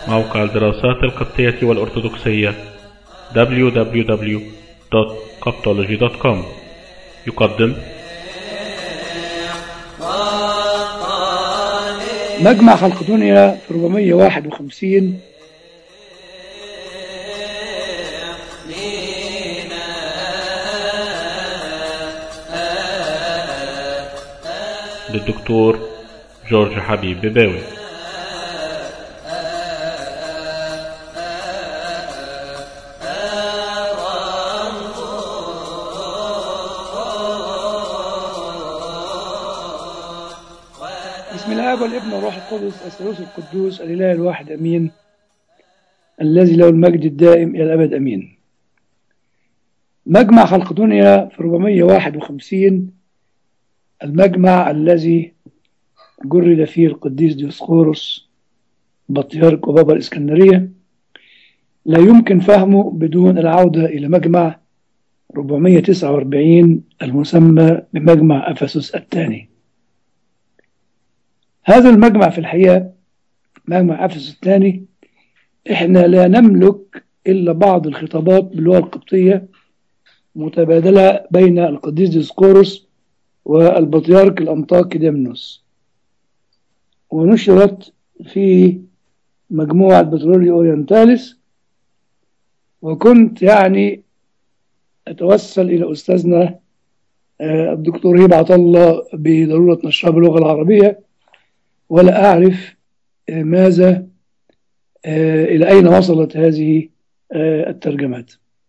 موقع الدراسات القبطية والأرثوذكسية www.coptology.com يقدم مجمع خلق دنيا في 451 للدكتور جورج حبيب بباوي بسم الله والابن والروح القدس الثالوث القدوس الاله الواحد امين الذي له المجد الدائم الى الابد امين مجمع خلق دنيا في 451 المجمع الذي جرد فيه القديس ديوسقورس بطريرك وبابا الاسكندريه لا يمكن فهمه بدون العوده الى مجمع 449 المسمى بمجمع افسس الثاني هذا المجمع في الحقيقة مجمع أفسس الثاني إحنا لا نملك إلا بعض الخطابات باللغة القبطية متبادلة بين القديس ديسقورس والبطريرك الأنطاكي ديمنوس ونشرت في مجموعة بترولي أورينتاليس وكنت يعني أتوسل إلى أستاذنا آه، الدكتور هيب عطلة بضرورة نشرها باللغة العربية ولا أعرف آه، ماذا آه، إلى أين وصلت هذه آه، الترجمات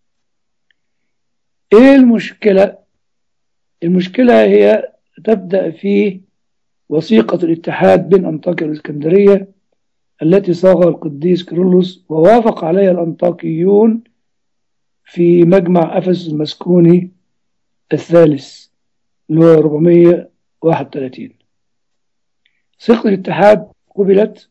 إيه المشكلة؟ المشكلة هي تبدأ في وثيقة الاتحاد بين أنطاكيا والإسكندرية التي صاغها القديس كيرلس ووافق عليها الأنطاكيون في مجمع أفسس المسكوني الثالث اللي هو 431 ثقة الاتحاد قبلت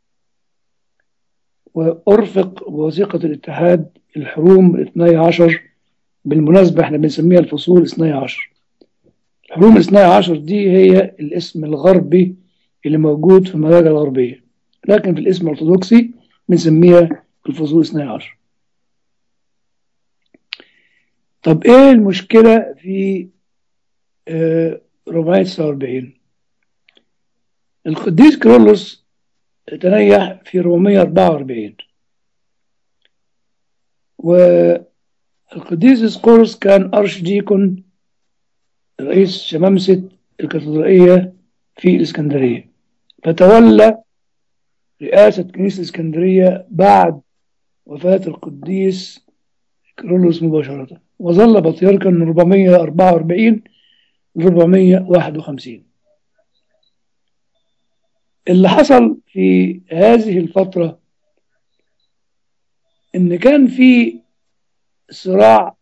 وأرفق بوثيقة الاتحاد الحروم الاثني عشر بالمناسبة احنا بنسميها الفصول الاثني عشر الحروم الاثني عشر دي هي الاسم الغربي اللي موجود في المراجع الغربية لكن في الاسم الأرثوذكسي بنسميها الفصول الاثني عشر طب ايه المشكلة في آه 449 القديس كيرلس تنيح في 444 والقديس اسقورس كان أرشديكون رئيس شمامسة الكاتدرائية في الإسكندرية فتولى رئاسة كنيسة الإسكندرية بعد وفاة القديس كيرلس مباشرة وظل بطريركا من 444 ل 451 اللي حصل في هذه الفترة إن كان في صراع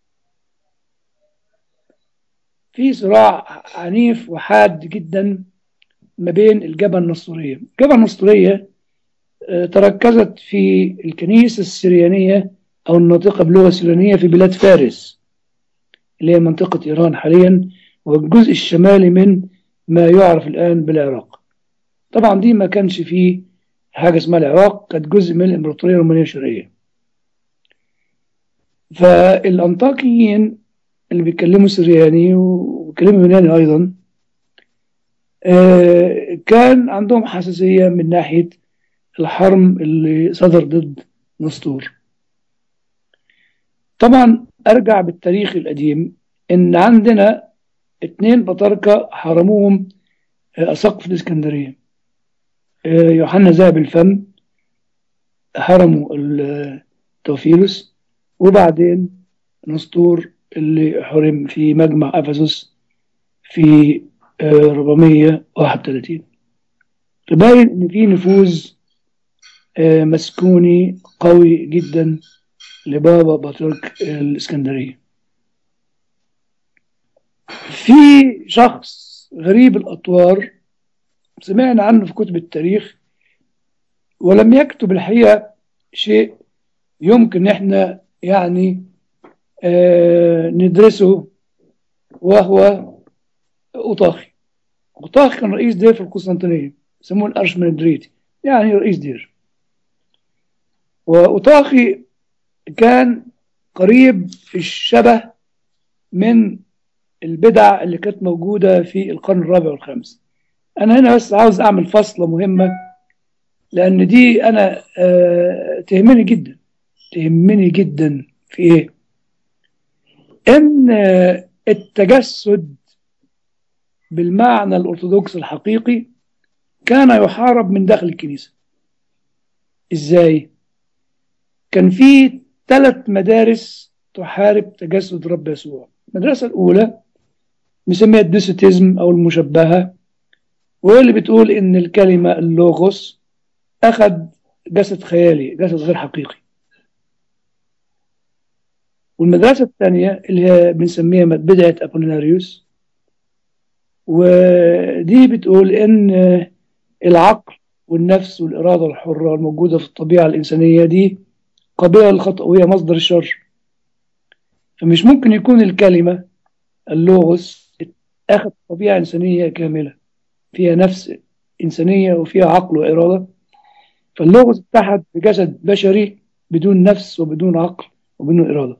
في صراع عنيف وحاد جدا ما بين الجبهة النصرية الجبهة النصرية آه، تركزت في الكنيسة السريانية أو الناطقة بلغة سريانية في بلاد فارس اللي هي منطقة إيران حاليا والجزء الشمالي من ما يعرف الآن بالعراق طبعا دي ما كانش فيه حاجة اسمها العراق كانت جزء من الإمبراطورية الرومانية الشرقية فالأنطاكيين اللي بيتكلموا سرياني وبيتكلموا يوناني أيضا آه، كان عندهم حساسية من ناحية الحرم اللي صدر ضد نسطور طبعا أرجع بالتاريخ القديم إن عندنا اتنين بطاركة حرموهم آه، أساقفة الإسكندرية آه، يوحنا ذهب الفم حرموا ال- توفيلوس وبعدين نسطور اللي حرم في مجمع أفسس في آه، 431 تبين إن في نفوذ آه، مسكوني قوي جدا لبابا بطريرك الإسكندرية في شخص غريب الأطوار سمعنا عنه في كتب التاريخ ولم يكتب الحقيقة شيء يمكن احنا يعني آه ندرسه وهو أوطاخي أوطاخي كان رئيس دير في القسطنطينية يسموه الأرشمندريتي يعني رئيس دير وأوطاخي كان قريب في الشبه من البدع اللي كانت موجودة في القرن الرابع والخامس أنا هنا بس عاوز أعمل فصلة مهمة لأن دي أنا آه تهمني جدا تهمني جدا في إيه؟ إن آه التجسد بالمعنى الأرثوذكس الحقيقي كان يحارب من داخل الكنيسة إزاي؟ كان في ثلاث مدارس تحارب تجسد رب يسوع المدرسة الأولى مسميها الديسيتيزم أو المشبهة وهي اللي بتقول إن الكلمة اللوغوس أخذ جسد خيالي جسد غير حقيقي والمدرسة الثانية اللي هي بنسميها بدعة أبوليناريوس ودي بتقول إن العقل والنفس والإرادة الحرة الموجودة في الطبيعة الإنسانية دي قابلة للخطأ وهي مصدر الشر فمش ممكن يكون الكلمة اللوغوس أخذ طبيعة إنسانية كاملة فيها نفس إنسانية وفيها عقل وإرادة فاللوغوس اتحد بجسد بشري بدون نفس وبدون عقل وبدون إرادة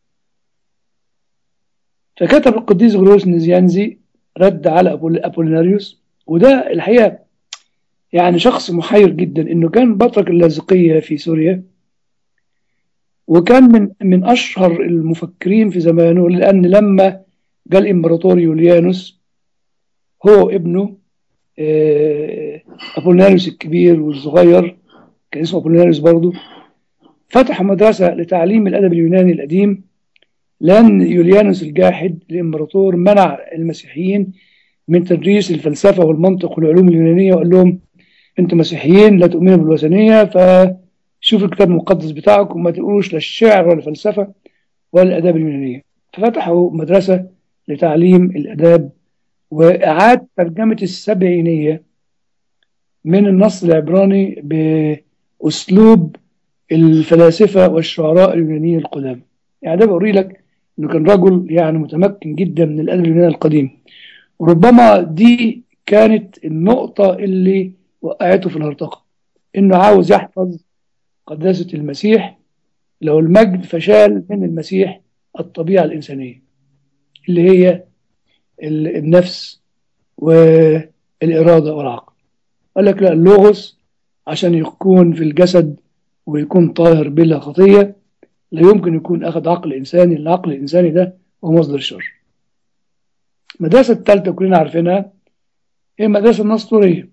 فكتب القديس غريوس نزيانزي رد على أبوليناريوس وده الحقيقة يعني شخص محير جدا إنه كان بطرك اللاذقية في سوريا وكان من من أشهر المفكرين في زمانه لأن لما جاء الإمبراطور يوليانوس هو ابنه أبوليناريوس الكبير والصغير كان اسمه أبوليناريوس برضه فتحوا مدرسة لتعليم الأدب اليوناني القديم لأن يوليانوس الجاحد الإمبراطور منع المسيحيين من تدريس الفلسفة والمنطق والعلوم اليونانية وقال لهم أنتم مسيحيين لا تؤمنوا بالوثنية فشوفوا الكتاب المقدس بتاعكم وما تقولوش لا الشعر ولا الفلسفة ولا الآداب اليونانية ففتحوا مدرسة لتعليم الآداب وإعادة ترجمة السبعينية من النص العبراني بأسلوب الفلاسفة والشعراء اليونانيين القدامى يعني ده بوري لك انه كان رجل يعني متمكن جدا من الادب اليوناني القديم وربما دي كانت النقطة اللي وقعته في الهرطقة انه عاوز يحفظ قداسة المسيح لو المجد فشال من المسيح الطبيعة الإنسانية اللي هي النفس والإرادة والعقل قال لك لا اللوغوس عشان يكون في الجسد ويكون طاهر بلا خطية لا يمكن يكون أخذ عقل إنساني العقل الإنساني ده هو مصدر الشر المدرسة الثالثة كلنا عارفينها هي المدرسة النسطورية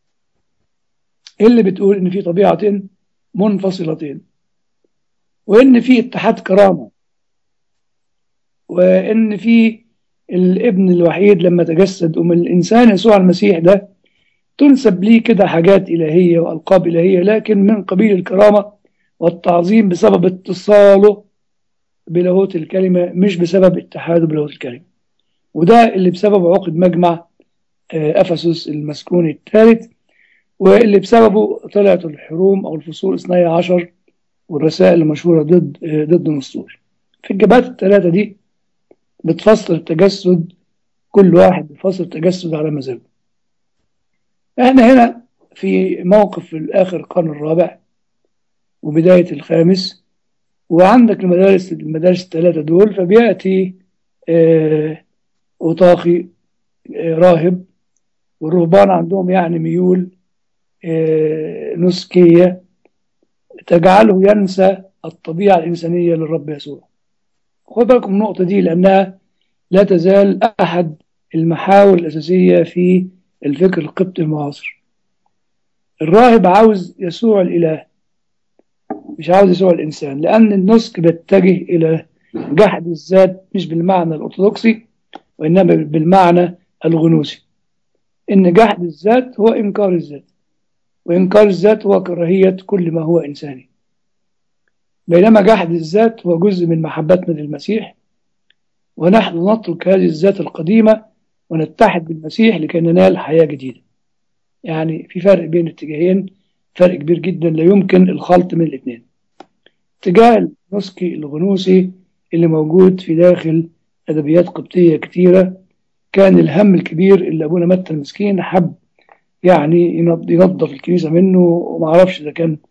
اللي بتقول إن في طبيعتين منفصلتين وإن في اتحاد كرامة وإن في الابن الوحيد لما تجسد ومن الإنسان يسوع المسيح ده تنسب ليه كده حاجات إلهية وألقاب إلهية لكن من قبيل الكرامة والتعظيم بسبب اتصاله بلاهوت الكلمة مش بسبب اتحاده بلاهوت الكلمة وده اللي بسببه عقد مجمع أفسس المسكون الثالث واللي بسببه طلعت الحروم أو الفصول 12 والرسائل المشهورة ضد ضد النسطور في الجبهات الثلاثة دي بتفسر التجسد كل واحد بيفسر التجسد على مزاجه احنا هنا في موقف في الآخر القرن الرابع وبداية الخامس وعندك المدارس المدارس الثلاثة دول فبيأتي آه أوطاخي آه راهب والرهبان عندهم يعني ميول آه نسكية تجعله ينسى الطبيعة الإنسانية للرب يسوع خد بالكم النقطة دي لأنها لا تزال أحد المحاور الأساسية في الفكر القبطي المعاصر الراهب عاوز يسوع الإله مش عاوز يسوع الإنسان لأن النسك بيتجه إلى جحد الذات مش بالمعنى الأرثوذكسي وإنما بالمعنى الغنوسي إن جحد الذات هو إنكار الذات وإنكار الذات هو كراهية كل ما هو إنساني بينما جحد الذات هو جزء من محبتنا للمسيح ونحن نترك هذه الذات القديمة ونتحد بالمسيح لكي ننال حياة جديدة يعني في فرق بين الاتجاهين فرق كبير جدا لا يمكن الخلط من الاثنين اتجاه النسكي الغنوسي اللي موجود في داخل أدبيات قبطية كتيرة كان الهم الكبير اللي أبونا متى المسكين حب يعني ينظف الكنيسة منه وما عرفش إذا كان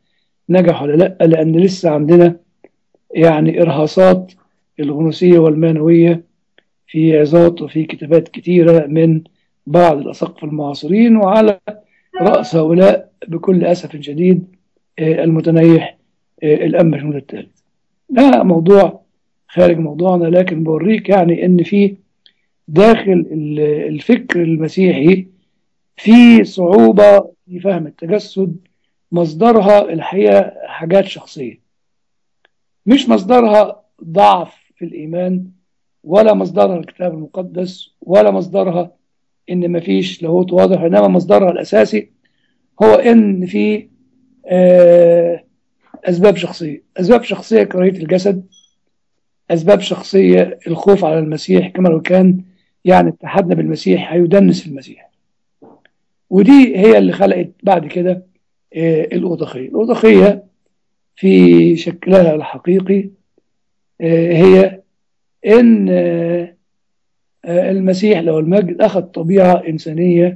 نجح ولا لا لان لسه عندنا يعني ارهاصات الغنوصيه والمانويه في عظات وفي كتابات كثيره من بعض الاساقفه المعاصرين وعلى راس هؤلاء بكل اسف شديد المتنيح الأنبا شنود الثالث ده موضوع خارج موضوعنا لكن بوريك يعني ان في داخل الفكر المسيحي في صعوبة في فهم التجسد مصدرها الحقيقة حاجات شخصية مش مصدرها ضعف في الإيمان ولا مصدرها الكتاب المقدس ولا مصدرها إن مفيش لاهوت واضح إنما مصدرها الأساسي هو إن في آه أسباب شخصية أسباب شخصية كراهية الجسد أسباب شخصية الخوف على المسيح كما لو كان يعني اتحادنا بالمسيح هيدنس المسيح ودي هي اللي خلقت بعد كده آه الأوضخية الأوضخية في شكلها الحقيقي آه هي إن آه المسيح لو المجد أخذ طبيعة إنسانية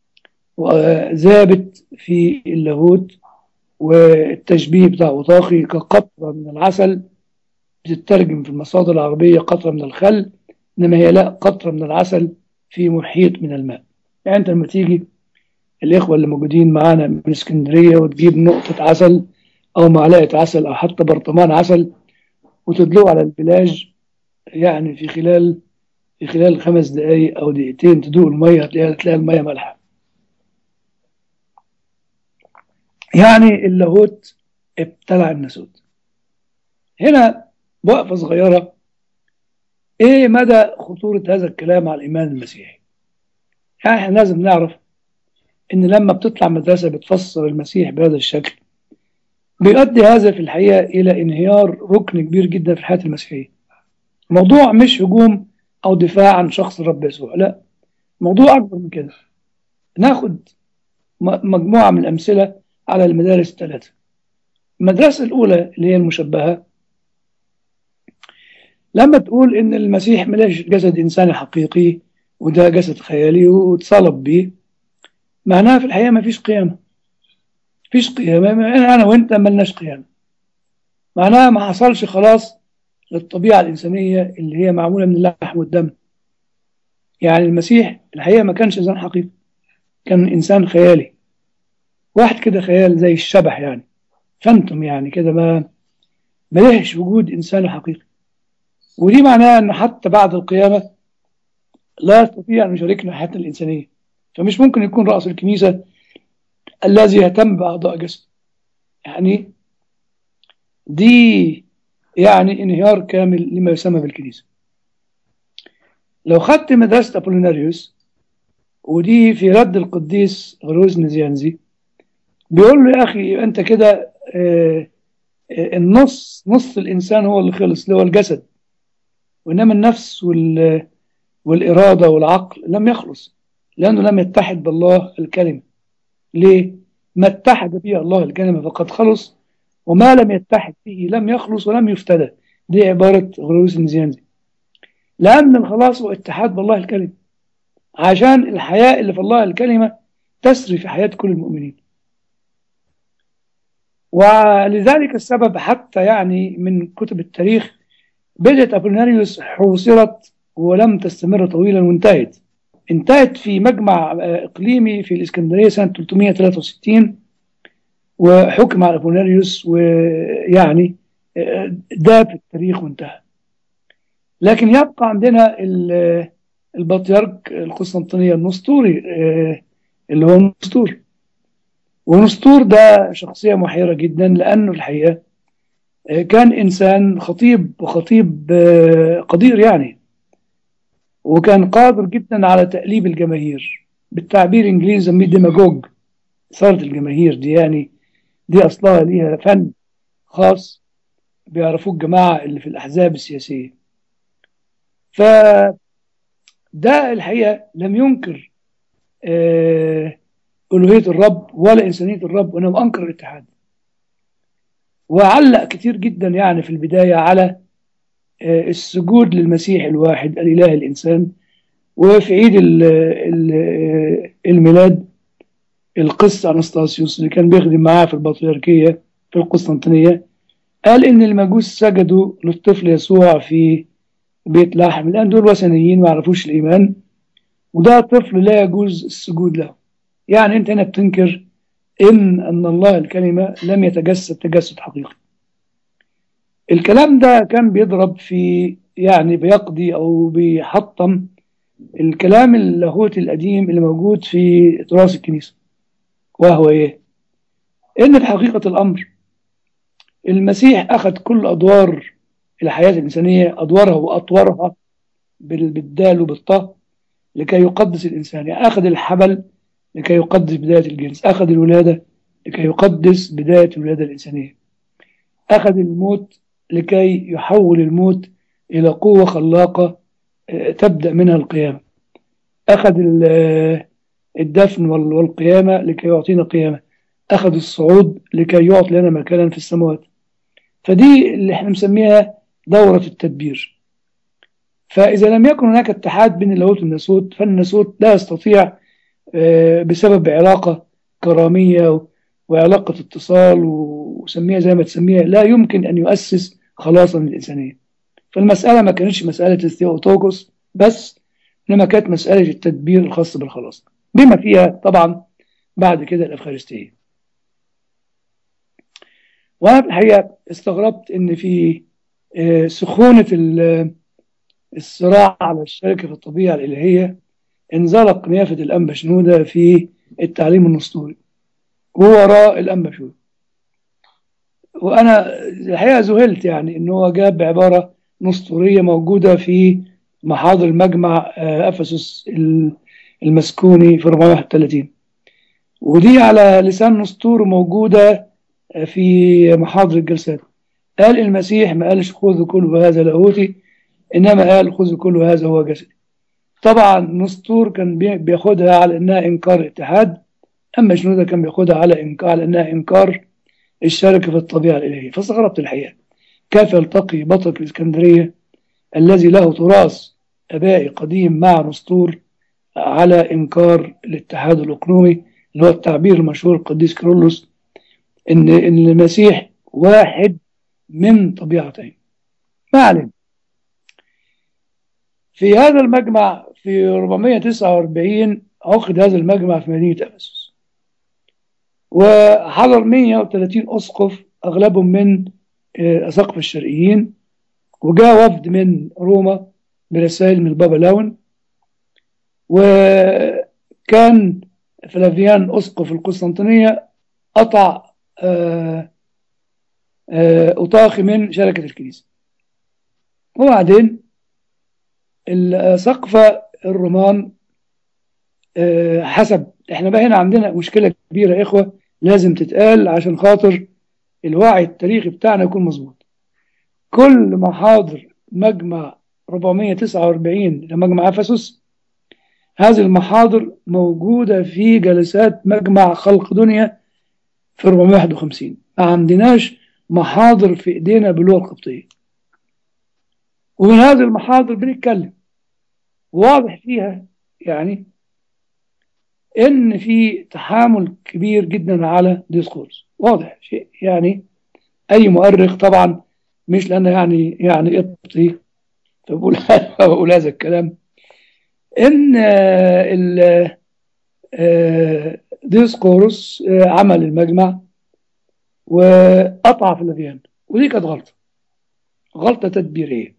وذابت في اللاهوت والتشبيه بتاع أوطاخي كقطرة من العسل بتترجم في المصادر العربية قطرة من الخل إنما هي لا قطرة من العسل في محيط من الماء يعني أنت لما تيجي الإخوة اللي موجودين معانا من اسكندرية وتجيب نقطة عسل أو معلقة عسل أو حتى برطمان عسل وتدلقه على البلاج يعني في خلال في خلال خمس دقايق أو دقيقتين تدوق المية هتلاقيها تلاقي المية مالحة يعني اللاهوت ابتلع الناسوت هنا وقفة صغيرة ايه مدى خطورة هذا الكلام على الإيمان المسيحي يعني احنا لازم نعرف ان لما بتطلع مدرسة بتفسر المسيح بهذا الشكل بيؤدي هذا في الحقيقة إلى انهيار ركن كبير جدا في الحياة المسيحية الموضوع مش هجوم أو دفاع عن شخص الرب يسوع لا موضوع أكبر من كده ناخد مجموعة من الأمثلة على المدارس الثلاثة المدرسة الأولى اللي هي المشبهة لما تقول إن المسيح ملاش جسد إنساني حقيقي وده جسد خيالي واتصلب بيه معناها في الحقيقة ما فيش قيامة فيش قيامة أنا وأنت ملناش قيامة معناها ما حصلش خلاص للطبيعة الإنسانية اللي هي معمولة من اللحم والدم يعني المسيح الحقيقة ما كانش إنسان حقيقي كان إنسان خيالي واحد كده خيال زي الشبح يعني فانتم يعني كده ما ملهش وجود إنسان حقيقي ودي معناها أن حتى بعد القيامة لا يستطيع أن يشاركنا حياتنا الإنسانية فمش ممكن يكون رأس الكنيسة الذي يهتم بأعضاء جسد يعني دي يعني انهيار كامل لما يسمى بالكنيسة لو خدت مدرسة أبوليناريوس ودي في رد القديس غروز نزيانزي بيقول له يا أخي أنت كده آه النص نص الإنسان هو اللي خلص اللي هو الجسد وإنما النفس وال والإرادة والعقل لم يخلص لأنه لم يتحد بالله الكلمة ليه؟ ما اتحد به الله الكلمة فقد خلص وما لم يتحد به لم يخلص ولم يفتدى دي عبارة غروس النزيانزي لأن الخلاص هو اتحاد بالله الكلمة عشان الحياة اللي في الله الكلمة تسري في حياة كل المؤمنين ولذلك السبب حتى يعني من كتب التاريخ بدأت أبوليناريوس حوصرت ولم تستمر طويلا وانتهت انتهت في مجمع إقليمي في الإسكندرية سنة 363 وحكم على أبوليناريوس ويعني داب التاريخ وانتهى لكن يبقى عندنا البطيرك القسطنطينية النسطوري اللي هو نسطور ونسطور ده شخصية محيرة جدا لأنه الحقيقة كان إنسان خطيب وخطيب قدير يعني وكان قادر جدا على تأليب الجماهير بالتعبير الإنجليزي نسميه ديماجوج إثارة الجماهير دي يعني دي أصلها ليها فن خاص بيعرفوه الجماعة اللي في الأحزاب السياسية فده الحقيقة لم ينكر ألوهية الرب ولا إنسانية الرب وإنما أنكر الاتحاد وعلق كتير جدا يعني في البداية على السجود للمسيح الواحد الإله الإنسان وفي عيد الميلاد القس أنستاسيوس اللي كان بيخدم معاه في البطريركية في القسطنطينية قال إن المجوس سجدوا للطفل يسوع في بيت لحم لأن دول وثنيين ما يعرفوش الإيمان وده طفل لا يجوز السجود له يعني أنت هنا بتنكر إن أن الله الكلمة لم يتجسد تجسد حقيقي الكلام ده كان بيضرب في يعني بيقضي أو بيحطم الكلام اللاهوتي القديم اللي موجود في تراث الكنيسة وهو إيه؟ إن في حقيقة الأمر المسيح أخذ كل أدوار الحياة الإنسانية أدوارها وأطوارها بالدال وبالطاء لكي يقدس الإنسان يعني أخذ الحبل لكي يقدس بداية الجنس أخذ الولادة لكي يقدس بداية الولادة الإنسانية أخذ الموت لكي يحول الموت إلى قوة خلاقة تبدأ منها القيامة أخذ الدفن والقيامة لكي يعطينا قيامة أخذ الصعود لكي يعطي لنا مكانا في السماوات فدي اللي احنا مسميها دورة التدبير فإذا لم يكن هناك اتحاد بين اللاهوت والناسوت فالناسوت لا يستطيع بسبب علاقة كرامية وعلاقة اتصال وسميها زي ما تسميها لا يمكن أن يؤسس خلاصا للإنسانية فالمسألة ما كانتش مسألة الثيوتوكوس بس إنما كانت مسألة التدبير الخاص بالخلاص بما فيها طبعا بعد كده الأفخارستية وأنا في الحقيقة استغربت إن في سخونة الصراع على الشركة في الطبيعة الإلهية انزلق نيافة الأنبا شنودة في التعليم النسطوري ووراء الأنبا شنودة وأنا الحقيقة ذهلت يعني إن هو جاب عبارة نسطورية موجودة في محاضر المجمع أفسس المسكوني في 431 ودي على لسان نسطور موجودة في محاضر الجلسات قال المسيح ما قالش خذوا كل هذا لاهوتي إنما قال خذوا كل هذا هو جسدي طبعا نسطور كان بياخدها على انها انكار اتحاد اما شنودة كان بياخدها على انكار على انها انكار الشركه في الطبيعه الالهيه فاستغربت الحقيقه كيف يلتقي بطل الاسكندريه الذي له تراث ابائي قديم مع نسطور على انكار الاتحاد الاقلومي اللي هو التعبير المشهور القديس كيرلس ان ان المسيح واحد من طبيعتين ما علينا في هذا المجمع في 449 عقد هذا المجمع في مدينة أفسس وحضر 130 أسقف أغلبهم من أساقفة الشرقيين وجاء وفد من روما برسائل من البابا لاون وكان فلافيان أسقف القسطنطينية قطع أطاخي من شركة الكنيسة وبعدين السقفة الرومان حسب احنا بقى هنا عندنا مشكلة كبيرة يا إخوة لازم تتقال عشان خاطر الوعي التاريخي بتاعنا يكون مظبوط كل محاضر مجمع 449 لمجمع أفسس هذه المحاضر موجودة في جلسات مجمع خلق دنيا في 451 ما عندناش محاضر في ايدينا باللغة القبطية ومن هذه المحاضر بنتكلم واضح فيها يعني ان في تحامل كبير جدا على ديسكورس واضح شيء يعني اي مؤرخ طبعا مش لانه يعني يعني قبطي فبقول بقول هذا الكلام ان ال ديسكورس عمل المجمع وقطع في الأديان ودي كانت غلطة غلطة تدبيرية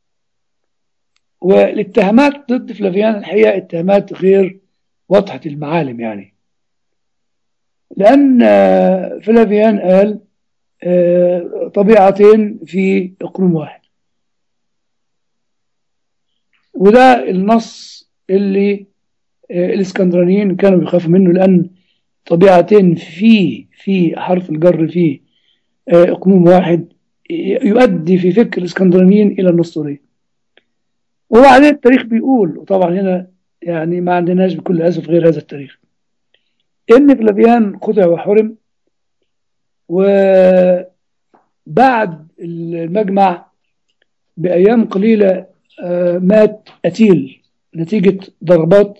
والاتهامات ضد فلافيان الحقيقة اتهامات غير واضحة المعالم يعني لأن فلافيان قال طبيعتين في إقليم واحد وده النص اللي الاسكندرانيين كانوا بيخافوا منه لأن طبيعتين في في حرف الجر في إقليم واحد يؤدي في فكر الاسكندرانيين إلى النسطورية وبعدين التاريخ بيقول وطبعا هنا يعني ما عندناش بكل أسف غير هذا التاريخ إن فلافيان خدع وحرم وبعد المجمع بأيام قليلة مات أتيل نتيجة ضربات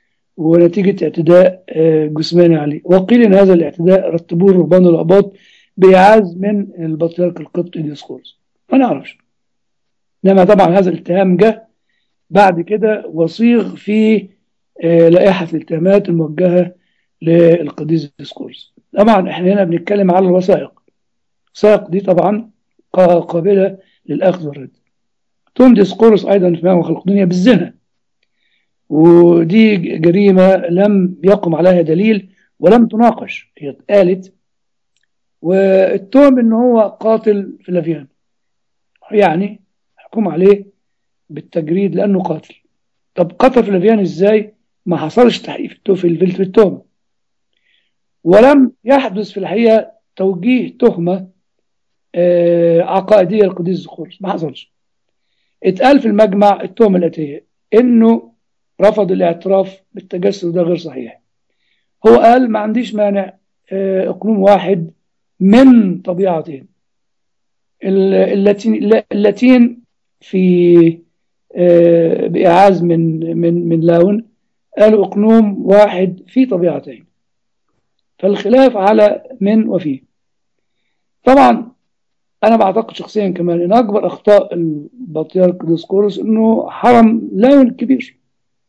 ونتيجة اعتداء جسماني عليه وقيل إن هذا الاعتداء رتبوه رهبان الأباط بإعاز من البطريرك القبطي ديسقورس ما نعرفش إنما طبعا هذا الاتهام جه بعد كده وصيغ في آه، لائحة الاتهامات الموجهة للقديس ديسقورس طبعا احنا هنا بنتكلم على الوثائق الوثائق دي طبعا قا- قابلة للأخذ والرد توم ديسقورس أيضا في معنى خلق الدنيا بالزنا ودي جريمة لم يقم عليها دليل ولم تناقش هي اتقالت والتهم ان هو قاتل فلافيان يعني حكم عليه بالتجريد لانه قاتل طب قتل فلافيان ازاي ما حصلش تحقيق في التو- في الفيلم في التهمه ولم يحدث في الحقيقه توجيه تهمه آه، عقائديه للقديس زخورس ما حصلش اتقال في المجمع التهمه الاتيه انه رفض الاعتراف بالتجسد ده غير صحيح هو قال ما عنديش مانع آه، اقنوم واحد من طبيعتين ال- اللاتين اللاتين في آه، بإعاز من من من لاون قالوا اقنوم واحد في طبيعتين فالخلاف على من وفيه طبعا انا بعتقد شخصيا كمان ان اكبر اخطاء البطريرك ديسكورس انه حرم لاون الكبير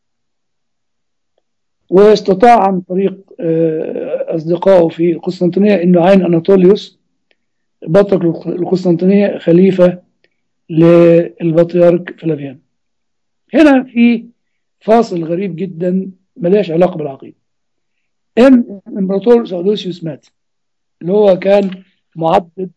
واستطاع عن طريق آه، اصدقائه في القسطنطينيه انه عين اناطوليوس بطرك القسطنطينيه خليفه للبطريرك فلافيان هنا في فاصل غريب جدا ملهاش علاقه بالعقيده ان الامبراطور سودوسيوس مات اللي هو كان معضد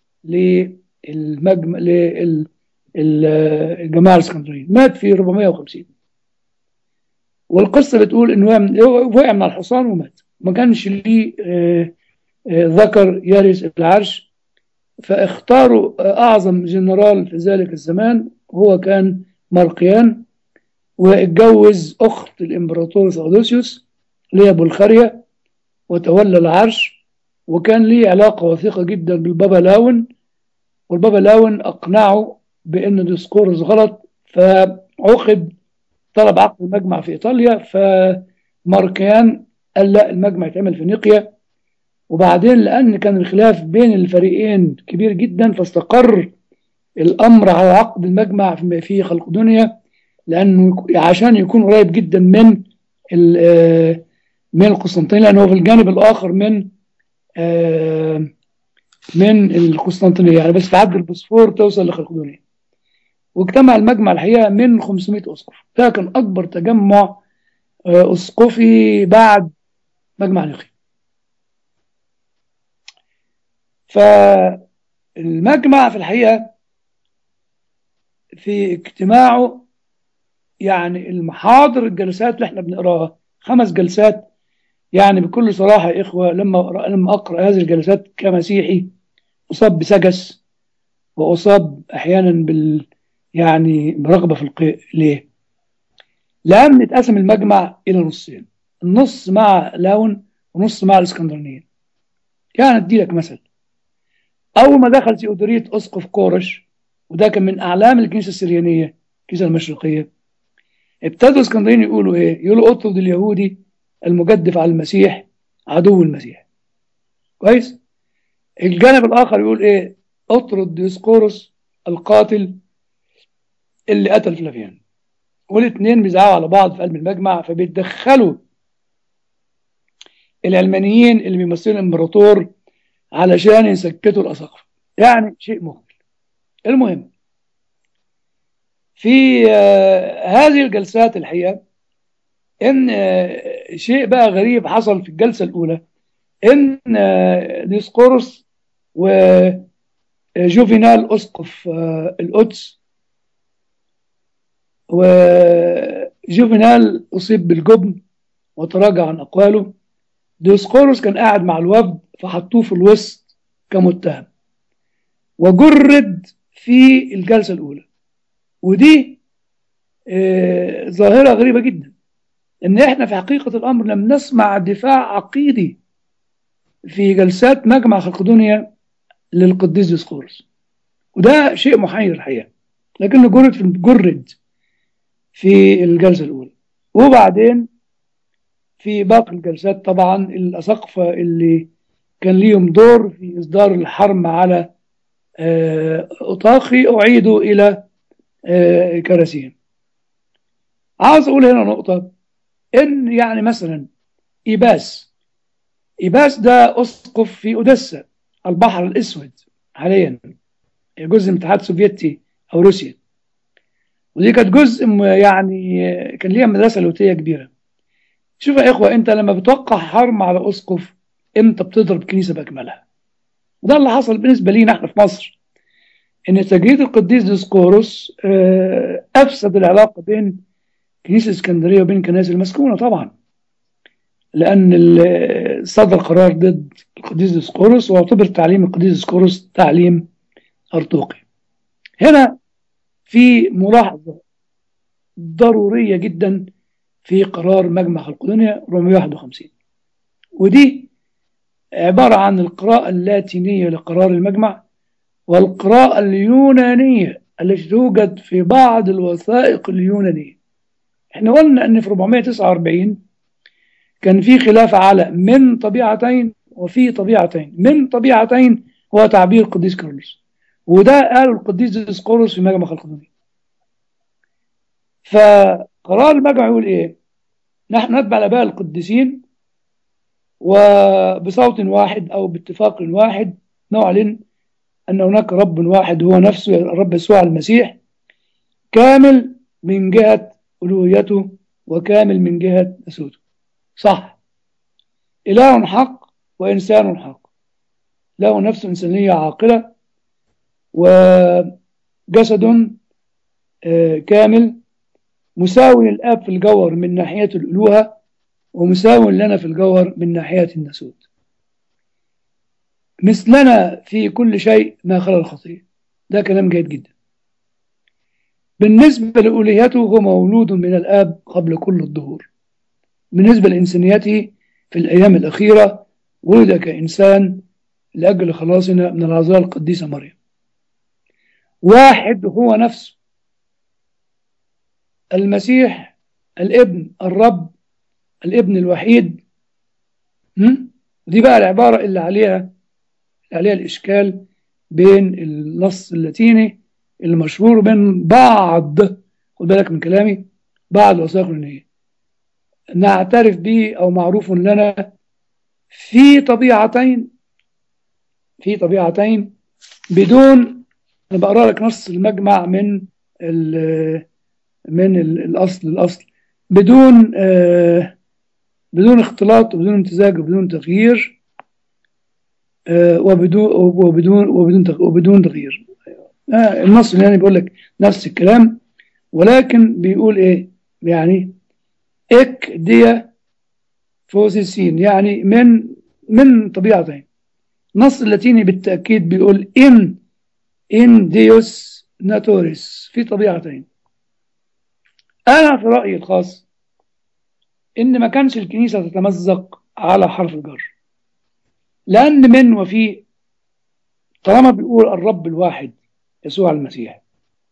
للمجمع للجماعه الاسكندريه مات في 450 والقصه بتقول انه وقع من الحصان ومات ما كانش ليه آه، آه، ذكر يرث العرش فاختاروا آه، اعظم جنرال في ذلك الزمان هو كان مارقيان واتجوز اخت الامبراطور ثودوسيوس اللي هي بلخاريا وتولى العرش وكان ليه علاقه وثيقه جدا بالبابا لاون والبابا لاون اقنعه بان ديسكورس غلط فعقد طلب عقد المجمع في ايطاليا فماركيان قال لا المجمع يتعمل في نيقيا وبعدين لان كان الخلاف بين الفريقين كبير جدا فاستقر الامر على عقد المجمع في في خلقدونيا لانه عشان يكون قريب جدا من ال- آه، من القسطنطينيه لانه في الجانب الاخر من آه، من القسطنطينيه يعني بس تعدي البوسفور توصل لخلقدونيا واجتمع المجمع الحقيقه من 500 اسقف ده كان اكبر تجمع آه، اسقفي بعد مجمع نيقيا فالمجمع في الحقيقه في اجتماعه يعني المحاضر الجلسات اللي احنا بنقراها خمس جلسات يعني بكل صراحة يا إخوة لما أقرأ لما أقرأ هذه الجلسات كمسيحي أصاب بسجس وأصاب أحيانا بال يعني برغبة في القيء ليه؟ لأن اتقسم المجمع إلى نصين النص مع لاون ونص مع الإسكندرانيين يعني أدي لك مثل أول ما دخل تيودوريت أسقف كورش وده كان من أعلام الكنيسة السريانية الكنيسة المشرقية ابتدوا الاسكندريين يقولوا إيه؟ يقولوا اطرد اليهودي المجدف على المسيح عدو المسيح كويس؟ الجانب الآخر يقول إيه؟ اطرد ديسقورس القاتل اللي قتل فلافيان والاثنين بيزعقوا على بعض في قلب المجمع فبيتدخلوا العلمانيين اللي بيمثلوا الامبراطور علشان يسكتوا الاساقفه يعني شيء مهمل المهم في آه، هذه الجلسات الحقيقه ان آه، شيء بقى غريب حصل في الجلسه الاولى ان آه، ديسقورس وجوفينال اسقف آه، القدس وجوفينال اصيب بالجبن وتراجع عن اقواله ديسقورس كان قاعد مع الوفد فحطوه في الوسط كمتهم وجرد في الجلسه الاولى ودي آه، ظاهره غريبه جدا ان احنا في حقيقه الامر لم نسمع دفاع عقيدي في جلسات مجمع خلقدونيا للقديس ديسقورس وده شيء محير الحقيقه لكنه جرد في جرد في الجلسه الاولى وبعدين في باقي الجلسات طبعا الاساقفه اللي كان ليهم دور في إصدار الحرم على آه، أطاقي أعيدوا إلى آه، كراسيهم عاوز أقول هنا نقطة إن يعني مثلا إيباس إيباس ده أسقف في أوديسا البحر الأسود حاليا جزء من الاتحاد السوفيتي أو روسيا ودي كانت جزء م- يعني آه، كان ليها مدرسة لاهوتية كبيرة شوف يا إخوة أنت لما بتوقع حرم على أسقف إمتى بتضرب كنيسة بأكملها وده اللي حصل بالنسبة لينا احنا في مصر ان تجريد القديس ديسقورس آه، افسد العلاقه بين كنيسه اسكندريه وبين الكنائس المسكونه طبعا لان ال- صدر قرار ضد القديس ديسقورس واعتبر تعليم القديس ديسقورس تعليم ارطوقي هنا في ملاحظه ضروريه جدا في قرار مجمع القدونيا 451 ودي عباره عن القراءه اللاتينيه لقرار المجمع والقراءة اليونانية التي توجد في بعض الوثائق اليونانية احنا قلنا ان في 449 كان في خلاف على من طبيعتين وفي طبيعتين من طبيعتين هو تعبير القديس كيرلس وده قاله القديس ديسقورس في مجمع القدونية فقرار المجمع يقول ايه نحن نتبع الاباء القديسين وبصوت واحد او باتفاق واحد نعلن أن هناك رب واحد هو نفسه الرب يسوع المسيح كامل من جهة ألوهيته وكامل من جهة نسوته صح إله حق وإنسان حق له نفس إنسانية عاقلة وجسد آه، كامل مساوي للآب في الجوهر من ناحية الألوهة ومساوي لنا في الجوهر من ناحية النسوت مثلنا في كل شيء ما خلا الخطية ده كلام جيد جدا بالنسبة لألوهيته هو مولود من الآب قبل كل الظهور بالنسبة لإنسانيته في الأيام الأخيرة ولد كإنسان لأجل خلاصنا من العذراء القديسة مريم واحد هو نفسه المسيح الابن الرب الابن الوحيد هم؟ دي بقى العبارة اللي عليها اللي عليها الإشكال بين النص اللاتيني المشهور وبين بعض خد بالك من كلامي بعض الوثائق اليونانية نعترف به أو معروف لنا في طبيعتين في طبيعتين بدون أنا بقرأ لك نص المجمع من ال من ال الأصل الأصل بدون آه بدون اختلاط وبدون امتزاج وبدون تغيير آه وبدون وبدون وبدون تغ- وبدون تغيير آه النص يعني بيقول لك نفس الكلام ولكن بيقول ايه يعني اك ديا فوسيسين يعني من من طبيعتين النص اللاتيني بالتأكيد بيقول إن إن ديوس ناتوريس في طبيعتين أنا في رأيي الخاص إن ما كانش الكنيسة تتمزق على حرف الجر لأن من وفي طالما بيقول الرب الواحد يسوع المسيح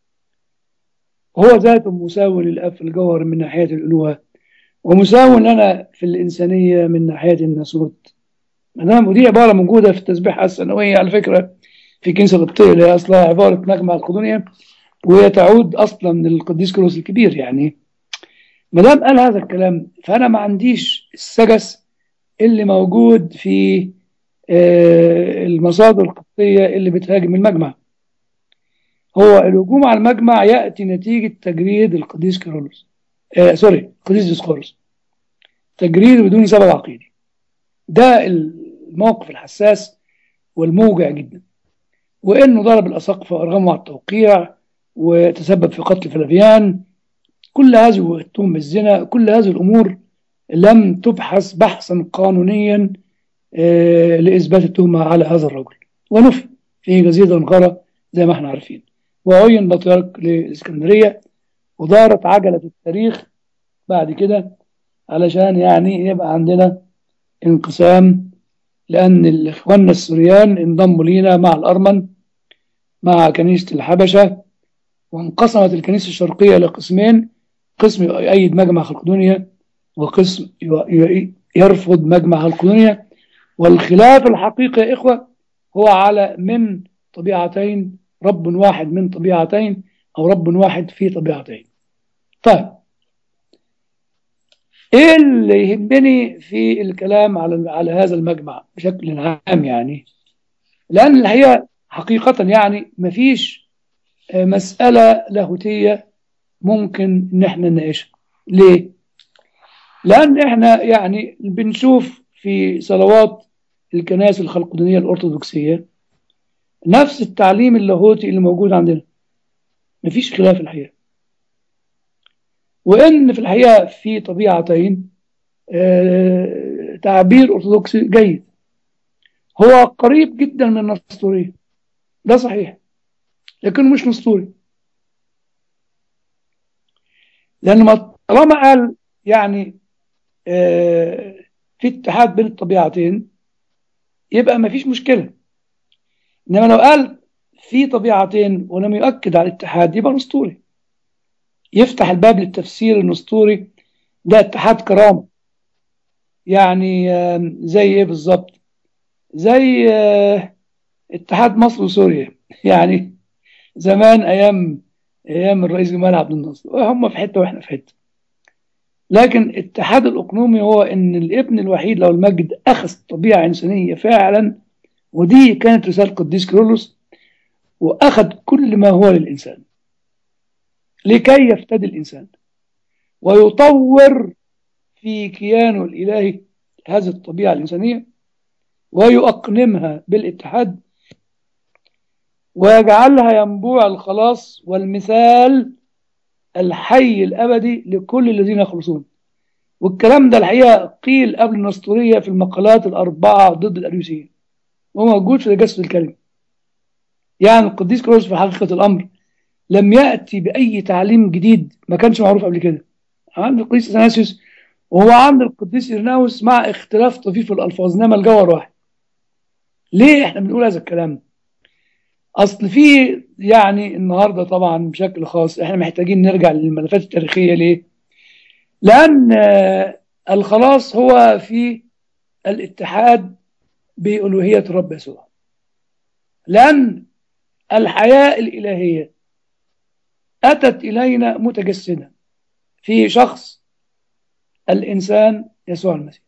هو ذاته مساوي للأب في الجوهر من ناحية الألوهة ومساوي لنا في الإنسانية من ناحية الناسوت مدام ودي عبارة موجودة في التسبيحة السنوية على فكرة في كنيسة القبطية اللي هي أصلها عبارة مجمع القدونية وهي تعود أصلا للقديس كيروس الكبير يعني ما دام قال هذا الكلام فأنا ما عنديش السجس اللي موجود في آه، المصادر القبطية اللي بتهاجم المجمع هو الهجوم على المجمع يأتي نتيجة تجريد القديس كيرلس آه سوري القديس ديسقورس تجريد بدون سبب عقيدي ده الموقف الحساس والموجع جدا وانه ضرب الاساقفه وارغموا على التوقيع وتسبب في قتل فلافيان كل هذه والتهم بالزنا كل هذه الامور لم تبحث بحثا قانونيا آه، لاثبات التهمه على هذا الرجل ونفي في جزيره انقره زي ما احنا عارفين وعين بطريرك للاسكندريه ودارت عجله التاريخ بعد كده علشان يعني يبقى عندنا انقسام لأن الإخوان السوريان انضموا لينا مع الأرمن مع كنيسة الحبشة وانقسمت الكنيسة الشرقية لقسمين قسم يؤيد مجمع خلقدونيا وقسم ي- ي- يرفض مجمع خلقدونيا والخلاف الحقيقي يا إخوة هو على من طبيعتين رب واحد من طبيعتين أو رب واحد في طبيعتين طيب ايه اللي يهمني في الكلام على على هذا المجمع بشكل عام يعني لان الحقيقه حقيقه يعني مفيش مساله لاهوتيه ممكن ان احنا نناقشها ليه لان احنا يعني بنشوف في صلوات الكنائس الخلقدونيه الارثوذكسيه نفس التعليم اللاهوتي اللي موجود عندنا مفيش خلاف الحقيقه وان في الحقيقه في طبيعتين آه، تعبير ارثوذكسي جيد هو قريب جدا من النسطوريه ده صحيح لكنه مش نسطوري لان ما طالما قال يعني آه، في اتحاد بين الطبيعتين يبقى ما فيش مشكله انما لو قال في طبيعتين ولم يؤكد على الاتحاد يبقى نسطوري يفتح الباب للتفسير النسطوري ده اتحاد كرامة يعني آم، زي ايه بالظبط زي آه، اتحاد مصر وسوريا يعني زمان ايام ايام الرئيس جمال عبد الناصر هم في حته واحنا في حته لكن اتحاد الاقنومي هو ان الابن الوحيد لو المجد اخذ طبيعه انسانيه فعلا ودي كانت رساله قديس كيرلس واخذ كل ما هو للانسان لكي يفتدي الإنسان ويطور في كيانه الإلهي هذه الطبيعة الإنسانية ويؤقنمها بالاتحاد ويجعلها ينبوع الخلاص والمثال الحي الأبدي لكل الذين يخلصون والكلام ده الحقيقة قيل قبل النسطورية في المقالات الأربعة ضد الأريوسيين وموجود في تجسد الكلمة يعني القديس كيرلس في حقيقة الأمر لم يأتي بأي تعليم جديد ما كانش معروف قبل كده عند القديس اثناسيوس وهو عند القديس إرناوس مع اختلاف طفيف في الألفاظ إنما الجوهر واحد ليه احنا بنقول هذا الكلام أصل في يعني النهاردة طبعا بشكل خاص احنا محتاجين نرجع للملفات التاريخية ليه لأن آه، الخلاص هو في الاتحاد بألوهية الرب يسوع لأن الحياة الإلهية أتت إلينا متجسدا في شخص الإنسان يسوع المسيح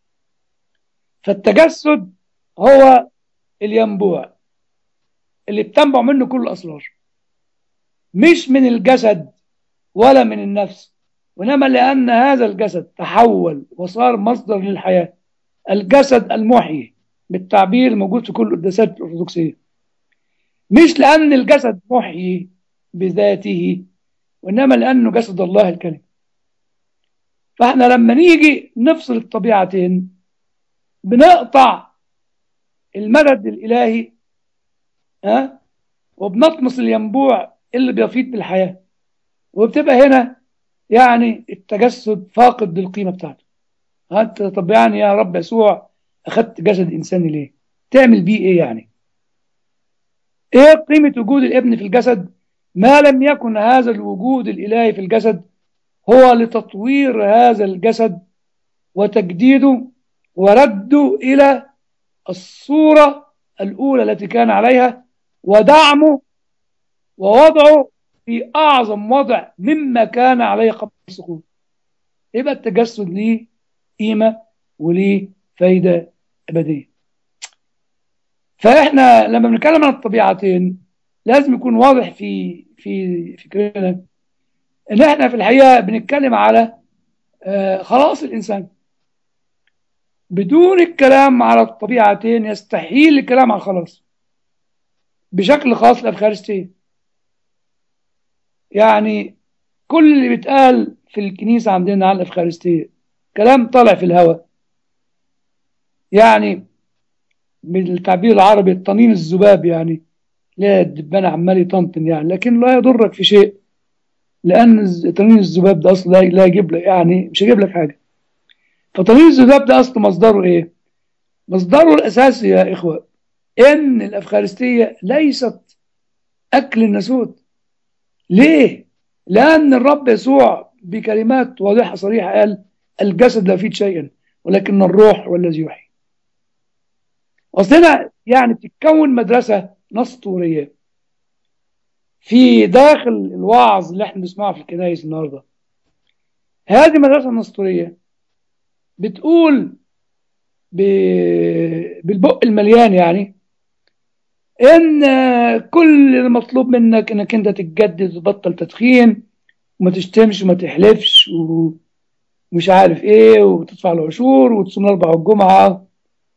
فالتجسد هو الينبوع اللي بتنبع منه كل الأسرار مش من الجسد ولا من النفس وإنما لأن هذا الجسد تحول وصار مصدر للحياة الجسد المحيي بالتعبير الموجود في كل القداسات الأرثوذكسية مش لأن الجسد محيي بذاته وإنما لأنه جسد الله الكريم فإحنا لما نيجي نفصل الطبيعتين بنقطع المدد الإلهي ها وبنطمس الينبوع اللي بيفيض بالحياة وبتبقى هنا يعني التجسد فاقد للقيمة بتاعته انت طب يعني يا رب يسوع أخذت جسد إنساني ليه تعمل بيه إيه يعني إيه قيمة وجود الابن في الجسد ما لم يكن هذا الوجود الإلهي في الجسد هو لتطوير هذا الجسد وتجديده ورده إلى الصورة الأولى التي كان عليها ودعمه ووضعه في أعظم وضع مما كان عليه قبل السقوط يبقى التجسد ليه قيمة وليه فايدة أبدية فإحنا لما بنتكلم عن الطبيعتين لازم يكون واضح في في فكرنا ان احنا في الحقيقه بنتكلم على آه خلاص الانسان بدون الكلام على الطبيعتين يستحيل الكلام على الخلاص بشكل خاص الافخارستيه يعني كل اللي بيتقال في الكنيسه عندنا عن الافخارستيه كلام طالع في الهواء يعني بالتعبير العربي الطنين الذباب يعني لا الدبانة عمال يطنطن يعني لكن لا يضرك في شيء لأن طنين الذباب ده أصلا لا يجيب لك يعني مش هيجيب لك حاجة فطنين الذباب ده أصلا مصدره إيه؟ مصدره الأساسي يا إخوة إن الأفخارستية ليست أكل الناسوت ليه؟ لأن الرب يسوع بكلمات واضحة صريحة قال الجسد لا يفيد شيئا ولكن الروح هو الذي يحيي اصل هنا يعني تتكون مدرسه نسطوريه في داخل الوعظ اللي احنا بنسمعه في الكنائس النهارده هذه المدرسه النسطوريه بتقول ب... بالبق المليان يعني ان كل المطلوب منك انك انت تتجدد وتبطل تدخين وما تشتمش وما تحلفش ومش عارف ايه وتدفع العشور وتصوم اربع الجمعه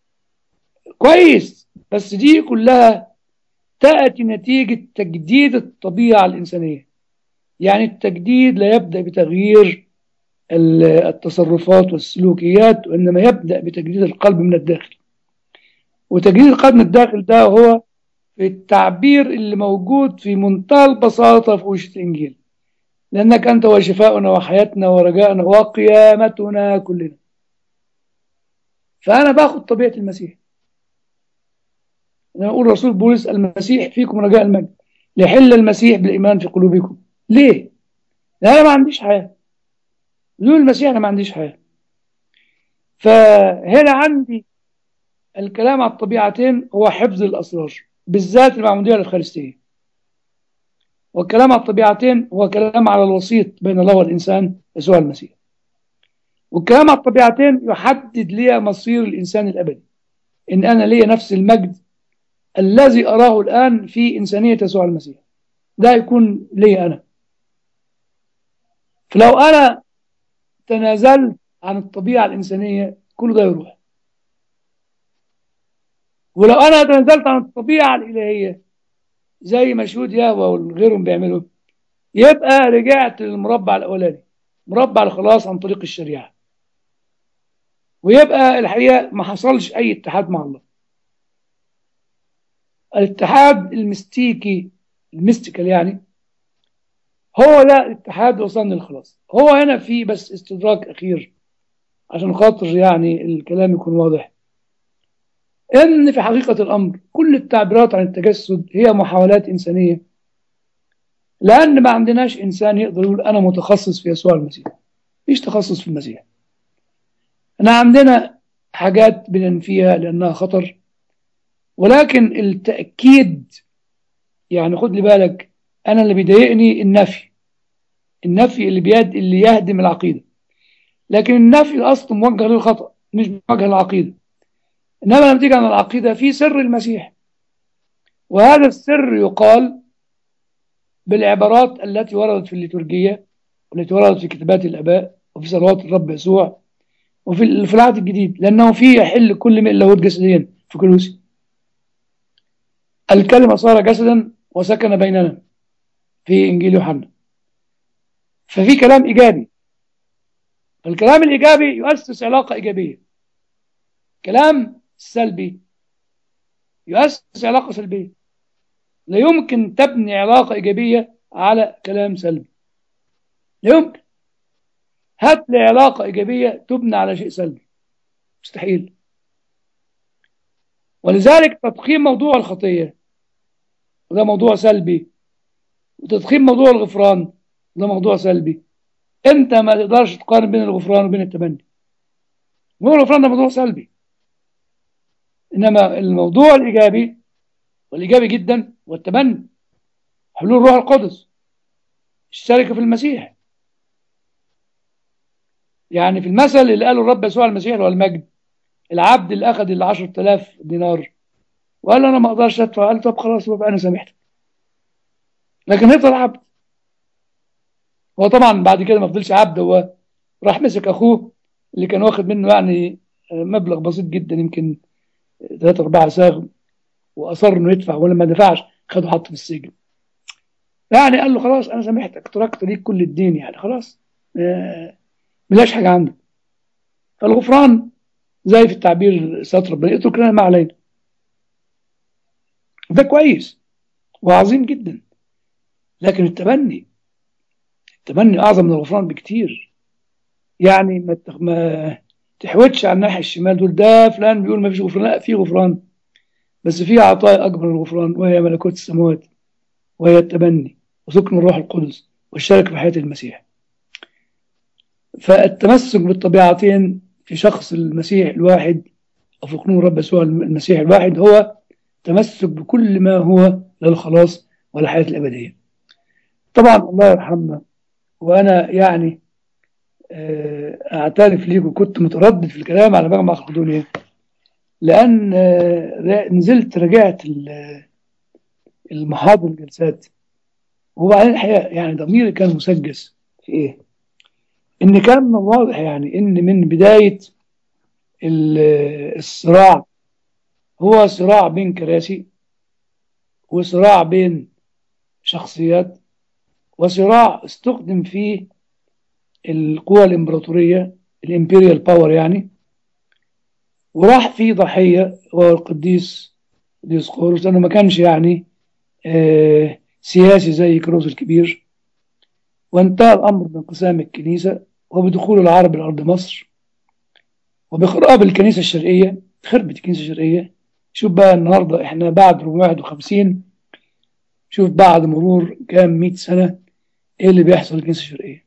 كويس بس دي كلها تأتي نتيجة تجديد الطبيعة الإنسانية يعني التجديد لا يبدأ بتغيير التصرفات والسلوكيات وإنما يبدأ بتجديد القلب من الداخل وتجديد القلب من الداخل ده هو في التعبير اللي موجود في منتهى البساطة في وش الإنجيل لأنك أنت وشفاؤنا وحياتنا ورجائنا وقيامتنا كلنا فأنا باخد طبيعة المسيح أنا أقول رسول بولس المسيح فيكم رجاء المجد ليحل المسيح بالإيمان في قلوبكم ليه؟ لأن أنا ما عنديش حياة بدون المسيح أنا ما عنديش حياة فهنا عندي الكلام على الطبيعتين هو حفظ الأسرار بالذات المعمودية الأفخارستية والكلام على الطبيعتين هو كلام على الوسيط بين الله والإنسان يسوع المسيح والكلام على الطبيعتين يحدد لي مصير الإنسان الأبدي إن أنا لي نفس المجد الذي أراه الآن في إنسانية يسوع المسيح ده يكون لي أنا فلو أنا تنازلت عن الطبيعة الإنسانية كل ده يروح ولو أنا تنازلت عن الطبيعة الإلهية زي ما شهود يهوى وغيرهم بيعملوا يبقى رجعت للمربع الأولاني مربع الخلاص عن طريق الشريعة ويبقى الحقيقة ما حصلش أي اتحاد مع الله الاتحاد المستيكي الميستيكال يعني هو ده الاتحاد وصلنا للخلاص هو هنا في بس استدراك أخير عشان خاطر يعني الكلام يكون واضح ان في حقيقة الامر كل التعبيرات عن التجسد هي محاولات انسانية لان ما عندناش انسان يقدر يقول انا متخصص في يسوع المسيح مفيش تخصص في المسيح احنا عندنا حاجات بننفيها لانها خطر ولكن التأكيد يعني خد لي بالك انا اللي بيضايقني النفي النفي اللي بيد اللي يهدم العقيدة لكن النفي الاصل موجه للخطأ مش موجه للعقيده إنما لما تيجي عن العقيدة في سر المسيح وهذا السر يقال بالعبارات التي وردت في الليتورجية والتي وردت في كتابات الآباء وفي صلوات الرب يسوع وفي في العهد الجديد لأنه فيه يحل كل من لاهوت جسديا في كلوسي الكلمة صار جسدا وسكن بيننا في إنجيل يوحنا ففي كلام إيجابي الكلام الإيجابي يؤسس علاقة إيجابية كلام سلبي يؤسس علاقة سلبية لا يمكن تبني علاقة إيجابية على كلام سلبي لا يمكن هات لي علاقة إيجابية تبنى على شيء سلبي مستحيل ولذلك تضخيم موضوع الخطية وده موضوع سلبي وتضخيم موضوع الغفران ده موضوع سلبي انت ما تقدرش تقارن بين الغفران وبين التبني موضوع الغفران ده موضوع سلبي إنما الموضوع الإيجابي والإيجابي جدا والتبني حلول الروح القدس الشركة في المسيح يعني في المثل اللي قاله الرب يسوع المسيح اللي هو المجد العبد اللي أخذ ال 10000 دينار وقال له أنا ما أقدرش أدفع قال طب خلاص يبقى أنا سامحتك لكن هيفضل عبد هو طبعا بعد كده ما فضلش عبد هو راح مسك أخوه اللي كان واخد منه يعني مبلغ بسيط جدا يمكن ثلاثة أربعة ساغ وأصر إنه يدفع ولما دفعش خده حطه في السجن يعني قال له خلاص أنا سامحتك تركت ليك كل الدين يعني خلاص آه ملاش حاجة عندك فالغفران زي في التعبير ساتر ربنا اترك لنا ما علينا ده كويس وعظيم جدا لكن التبني التبني أعظم من الغفران بكتير يعني ما, ما تحوتش على الناحية الشمال دول ده فلان بيقول ما فيش غفران لا في غفران بس في عطايا أكبر من الغفران وهي ملكوت السماوات وهي التبني وسكن الروح القدس والشركة في حياة المسيح فالتمسك بالطبيعتين في شخص المسيح الواحد أو في قانون رب يسوع المسيح الواحد هو تمسك بكل ما هو للخلاص والحياة الأبدية طبعا الله يرحمنا وأنا يعني آه، أعترف ليك وكنت متردد في الكلام على مجمع مقدونيا لأن آه، نزلت رجعت ال- المحاضر الجلسات وبعدين الحقيقة يعني ضميري كان مسجس في إيه؟ إن كان من الواضح يعني إن من بداية ال- الصراع هو صراع بين كراسي وصراع بين شخصيات وصراع استخدم فيه القوى الإمبراطورية الإمبريال باور يعني وراح فيه ضحية هو القديس ديسقورس لأنه ما كانش يعني آه، سياسي زي كروز الكبير وانتهى الأمر بانقسام الكنيسة وبدخول العرب لأرض مصر وبخراب الكنيسة الشرقية خربت الكنيسة الشرقية شوف بقى النهاردة احنا بعد 451 شوف بعد مرور كام 100 سنة ايه اللي بيحصل للكنيسة الشرقية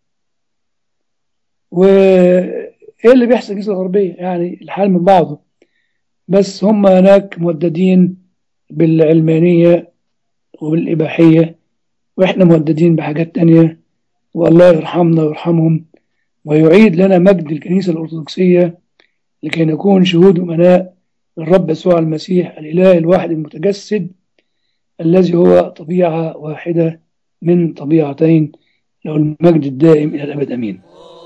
وايه اللي بيحصل للكنيسة الغربية يعني الحال من بعضه بس هم هناك موددين بالعلمانية وبالإباحية واحنا موددين بحاجات تانية والله يرحمنا ويرحمهم ويعيد لنا مجد الكنيسة الأرثوذكسية لكي نكون شهود أمناء للرب يسوع المسيح الإله الواحد المتجسد الذي هو طبيعة واحدة من طبيعتين له المجد الدائم إلى الأبد أمين